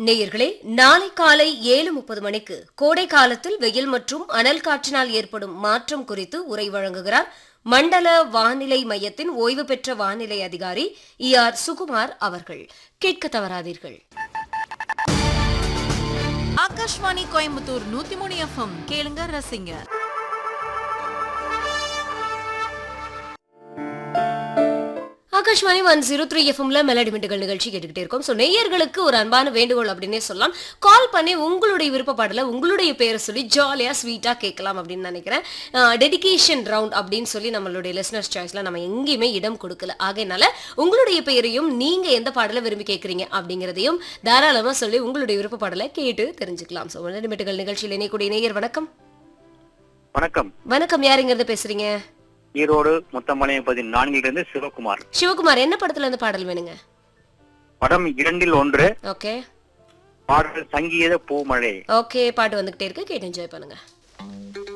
நேயர்களே நாளை காலை ஏழு முப்பது மணிக்கு கோடை காலத்தில் வெயில் மற்றும் அனல் காற்றினால் ஏற்படும் மாற்றம் குறித்து உரை வழங்குகிறார் மண்டல வானிலை மையத்தின் ஓய்வு பெற்ற வானிலை அதிகாரி இ ஆர் சுகுமார் அவர்கள் கேட்க தவறாதீர்கள் ஆகாஷ்வாணி கோயம்புத்தூர் நூத்தி மூணு எஃப்எம் கேளுங்க ரசிங்க ஆகாஷ்வாணி ஒன் ஜீரோ த்ரீ எஃப்எம்ல மெலடி மிட்டுகள் நிகழ்ச்சி கேட்டுக்கிட்டே இருக்கோம் ஸோ நேயர்களுக்கு ஒரு அன்பான வேண்டுகோள் அப்படின்னே சொல்லலாம் கால் பண்ணி உங்களுடைய விருப்பப்பாடல உங்களுடைய பேரை சொல்லி ஜாலியாக ஸ்வீட்டாக கேட்கலாம் அப்படின்னு நினைக்கிறேன் டெடிகேஷன் ரவுண்ட் அப்படின்னு சொல்லி நம்மளுடைய லிசனர்ஸ் சாய்ஸ்ல நம்ம எங்கேயுமே இடம் கொடுக்கல ஆகையினால உங்களுடைய பெயரையும் நீங்க எந்த பாடலை விரும்பி கேட்குறீங்க அப்படிங்கிறதையும் தாராளமாக சொல்லி உங்களுடைய விருப்பப்பாடலை கேட்டு தெரிஞ்சுக்கலாம் ஸோ மெலடி மிட்டுகள் நிகழ்ச்சியில் இணையக்கூடிய நேயர் வணக்கம் வணக்கம் வணக்கம் யாருங்கிறது பேசுறீங்க ஈரோடு முத்தமலையம் பதினான்கிலிருந்து சிவகுமார் சிவகுமார் என்ன படத்துல இருந்து பாடல் வேணுங்க படம் இரண்டில் ஒன்று ஓகே பாடல் சங்கீத பூமழை ஓகே பாட்டு வந்துகிட்டே இருக்கு கேட்டு என்ஜாய் பண்ணுங்க